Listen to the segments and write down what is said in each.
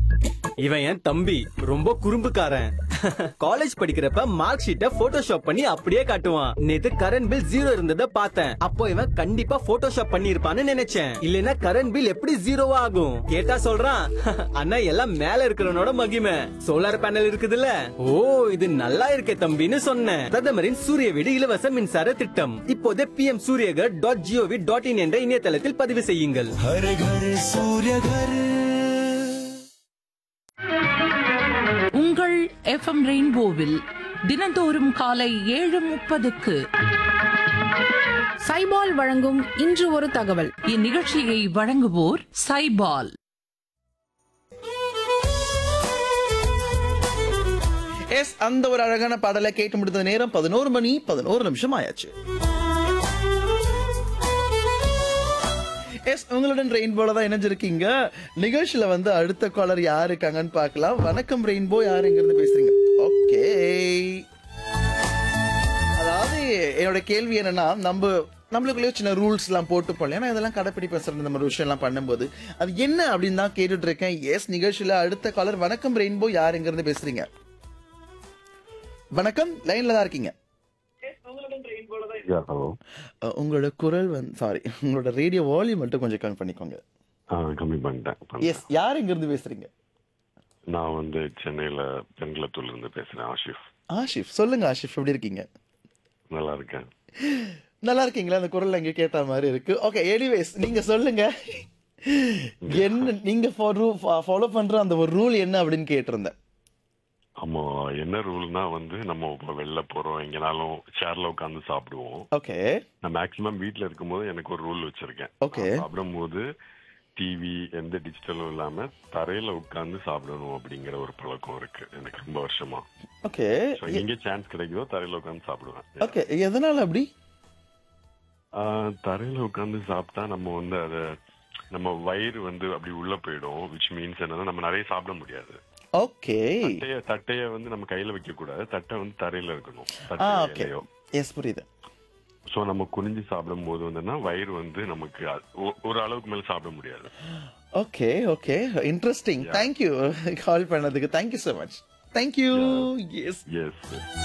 இவன் என் தம்பி ரொம்ப குறும்புக்காரன் காலேஜ் படிக்கிறப்ப மார்க் ஷீட்டை போட்டோஷாப் பண்ணி அப்படியே காட்டுவான் நேத்து கரண்ட் பில் ஜீரோ இருந்ததை பார்த்தேன் அப்போ இவன் கண்டிப்பா போட்டோஷாப் பண்ணி இருப்பான்னு நினைச்சேன் இல்லனா கரண்ட் பில் எப்படி ஜீரோவா ஆகும் கேட்டா சொல்றான் அண்ணா எல்லாம் மேல இருக்கிறவனோட மகிமை சோலார் பேனல் இருக்குதுல்ல ஓ இது நல்லா இருக்கே தம்பின்னு சொன்னேன் பிரதமரின் சூரிய வீடு இலவச மின்சார திட்டம் இப்போதே PM Suryaghar dot G O V dot in என்ற இணையதளத்தில் பதிவு செய்யுங்கள் हर घर सूर्य घर உங்கள் எஃப்எம் ரெயின்போவில் தினந்தோறும் காலை ஏழு முப்பதுக்கு சைபால் வழங்கும் இன்று ஒரு தகவல் இந்நிகழ்ச்சியை வழங்குவோர் சைபால் எஸ் அந்த ஒரு அழகான பாடலை கேட்டு முடித்த நேரம் பதினோரு மணி பதினோரு நிமிஷம் ஆயாச்சு எஸ் உங்களுடன் ரெயின்போல தான் இணைஞ்சிருக்கீங்க நிகழ்ச்சியில வந்து அடுத்த காலர் யார் இருக்காங்கன்னு பார்க்கலாம் வணக்கம் ரெயின்போ யாருங்கிறது பேசுறீங்க ஓகே அதாவது என்னோட கேள்வி என்னன்னா நம்ம நம்மளுக்குள்ளேயே சின்ன ரூல்ஸ் எல்லாம் போட்டுப்போம் ஏன்னா இதெல்லாம் கடைப்பிடிப்பேன் சார் இந்த மாதிரி விஷயம் எல்லாம் பண்ணும்போது அது என்ன அப்படின்னு தான் கேட்டுட்டு இருக்கேன் எஸ் நிகழ்ச்சியில அடுத்த காலர் வணக்கம் ரெயின்போ யாருங்கிறது பேசுறீங்க வணக்கம் லைன்ல தான் இருக்கீங்க யா ஹலோ அஹ், உங்களோட குரல் வந்து சாரி உங்களோட ரேடியோ வால்யூம் மட்டும் கொஞ்சம் கம்மி பண்ணிக்கோங்க ஆ கம்மி பண்ணிட்டேன் பண்ணிட்டேன். எஸ் யார் இங்க இருந்து பேசுறீங்க நான் வந்து சென்னையில பெண்குளத்தூர்ல இருந்து பேசுறேன் ஆஷிஃப் ஆஷிஃப் சொல்லுங்க ஆஷிஃப் எப்படி இருக்கீங்க நல்லா இருக்கேன் நல்லா இருக்கீங்களா அந்த குரல் அங்க கேட்ட மாதிரி இருக்கு ஓகே எனிவேஸ் நீங்க சொல்லுங்க என்ன நீங்க ஃபாலோ பண்ற அந்த ஒரு ரூல் என்ன அப்படின்னு கேட்டிருந்தேன் ஆமா என்ன ரூல்னா வந்து நம்ம இப்போ வெளில போறோம் எங்கனாலும் சேர்ல உட்காந்து சாப்பிடுவோம் ஓகே நான் மேக்சிமம் வீட்ல இருக்கும்போது எனக்கு ஒரு ரூல் வச்சிருக்கேன் Okay. நான் சாப்பிடும்போது டிவி எந்த டிஜிட்டலும் இல்லாம தரையில உட்கார்ந்து சாப்பிடணும் அப்படிங்கிற ஒரு பழக்கம் இருக்கு எனக்கு ரொம்ப வருஷமா ஓகே So, எங்க சான்ஸ் கிடைக்குதோ தரையில உட்காந்து சாப்பிடுவேன் ஓகே எதனால அப்படி ஆஹ், தரையில உட்காந்து சாப்பிட்டா நம்ம வந்து அத நம்ம வயிறு வந்து அப்படி உள்ள போயிடும் விச் மீன்ஸ் என்னன்னா நம்ம நிறைய சாப்பிட முடியாது ஓகே தட்டைய தட்டைய வந்து நம்ம கையில வைக்க கூடாது தட்டை வந்து தரையில இருக்கணும் ஆ தட்டையோ ஓகே இலையோ எஸ் புரியுது சோ நம்ம குனிஞ்சு சாப்பிடும் போது வந்துன்னா வயிறு வந்து நமக்கு அ- ஒ- ஒரு அளவுக்கு மேல சாப்பிட முடியாது okay okay interesting thank you call பண்ணதுக்கு thank you so much thank you yes yes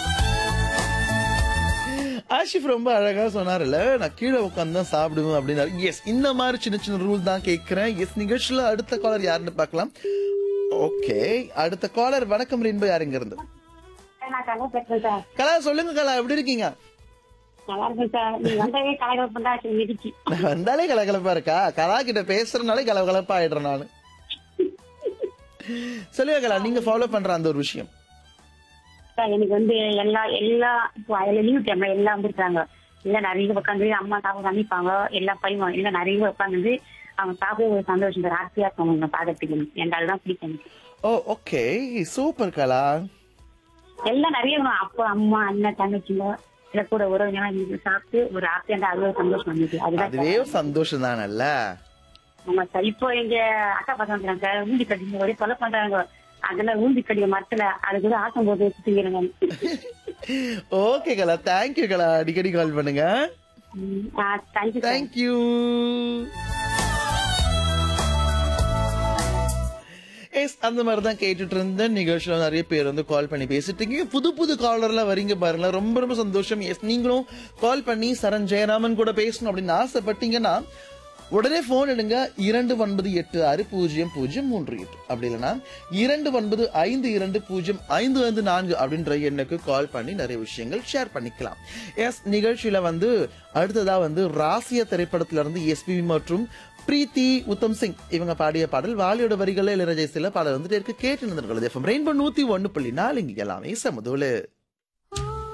Asif ரொம்ப அழகா சொன்னார்ல நான் கீழே உட்காந்து தான் சாப்பிடுவேன் அப்படின்னாரு எஸ் இந்த மாதிரி சின்ன சின்ன ரூல் தான் கேட்கிறேன் எஸ் நிகழ்ச்சியில அடுத்த காலர் யாருன்னு பார்க்கலாம் ஓகே அடுத்த காலர் வணக்கம் ரெயின்போ யாருங்க இருந்து நான் கலா பேசுறேன் சார் கலா சொல்லுங்க கலா எப்படி இருக்கீங்க நல்லா இருக்கேன் சார் நீங்க வந்தவே கலகலப்பு தான் சரி மிதிச்சு நான் வந்தாலே கலகலப்பா இருக்கா கலா கிட்ட பேசுறதுனாலே கலகலப்பா ஆயிடுறேன் நானு சொல்லுங்க கலா நீங்க ஃபாலோ பண்ற அந்த ஒரு விஷயம் சார் எனக்கு வந்து எல்லா எல்லா இப்போ அதுல லீவ் டைம்ல எல்லாம் வந்துருக்காங்க எல்லாம் நிறைய உட்காந்து அம்மா சாப்பிட சமைப்பாங்க எல்லாம் பையன் எல்லாம் நிறைய உட்காந்து அவங்க சாப்பிட ஒரு சந்தோஷம் சார் ஹாப்பியா இருக்காங்க பாக்கிறதுக்கு எனக்கு அதுதான் பிடிக்கும் எனக்கு. ஓ ஓகே சூப்பர் கலா எல்லாம் நிறைய வேணும். அப்பா அம்மா அண்ணன் தங்கச்சிங்க இல்ல கூட உறவினங்க இருந்து சாப்பிட்டு ஒரு ஹாப்பியா இருந்தா அது ஒரு சந்தோஷம் வந்துச்சு அதுதான் அதுவே ஒரு சந்தோஷம் தானல்ல ஆமா சார் இப்போ எங்க அக்கா பசங்க இருக்கிறாங்க சார் ஊந்தி கட்டி ஒரே கொலை பண்றாங்க அதெல்லாம் ஊந்தி கடிய மரத்துல அது கூட ஆசம் போது வச்சுக்கிறேங்க ஓகே கலா தேங்க்யூ கலா அடிக்கடி கால் பண்ணுங்க தேங்க்யூ சார் தேங்க்யூ எஸ் அந்த மாதிரி தான் கேட்டுட்டு இருந்த நிகழ்ச்சியில நிறைய பேர் வந்து கால் பண்ணி பேசிட்டு இருக்கீங்க புது புது காலர்லாம் வரீங்க பாருங்க ரொம்ப ரொம்ப சந்தோஷம் எஸ் நீங்களும் கால் பண்ணி சரண் ஜெயராமன் கூட பேசணும் அப்படின்னு ஆசைப்பட்டீங்கன்னா உடனே போன் எடுங்க இரண்டு ஒன்பது எட்டு ஆறு பூஜ்ஜியம் பூஜ்ஜியம் மூன்று எட்டு அப்படி இல்லைன்னா இரண்டு ஒன்பது ஐந்து இரண்டு பூஜ்ஜியம் ஐந்து ஐந்து நான்கு அப்படின்ற எண்ணுக்கு கால் பண்ணி நிறைய விஷயங்கள் ஷேர் பண்ணிக்கலாம் எஸ் நிகழ்ச்சியில வந்து அடுத்ததா வந்து ராசிய திரைப்படத்துல இருந்து எஸ்பிபி மற்றும் பிரீத்தி உத்தம் சிங் இவங்க பாடிய பாடல் வாலியோட வரிகளில் இளையராஜா சில பாடல் வந்துட்டு இருக்கு கேட்டு நடந்துருக்கிறது எஃப்எம் ரெயின்போ நூத்தி ஒன்னு புள்ளி நாலு இங்க எல்லாமே சமதோலு